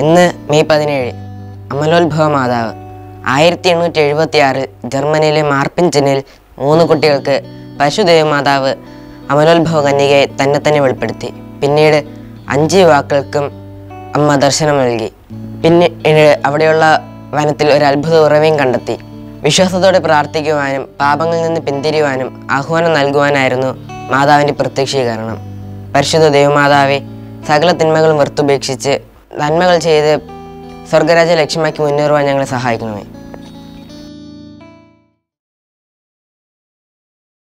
ഇന്ന് മെയ് പതിനേഴ് അമലോത്ഭവ മാതാവ് ആയിരത്തി എണ്ണൂറ്റി എഴുപത്തി ആറ് ജർമ്മനിയിലെ മാർപ്പിൻചനിൽ മൂന്ന് കുട്ടികൾക്ക് പശുദേവ മാതാവ് അമലോത്ഭവ കന്യകയെ തന്നെ തന്നെ വെളിപ്പെടുത്തി പിന്നീട് അഞ്ച് യുവാക്കൾക്കും അമ്മ ദർശനം നൽകി പിന്നീട് അവിടെയുള്ള വനത്തിൽ ഒരു അത്ഭുത ഉറവയും കണ്ടെത്തി വിശ്വാസത്തോടെ പ്രാർത്ഥിക്കുവാനും പാപങ്ങളിൽ നിന്ന് പിന്തിരിയുവാനും ആഹ്വാനം നൽകുവാനായിരുന്നു മാതാവിൻ്റെ പ്രത്യക്ഷീകരണം പരിശുദ്ധ ദൈവമാതാവെ സകല തിന്മകളും വെറുത്തുപേക്ഷിച്ച് നന്മകൾ ചെയ്ത് സ്വർഗരാജ്യം ലക്ഷ്യമാക്കി മുന്നേറുവാൻ ഞങ്ങളെ സഹായിക്കണമേ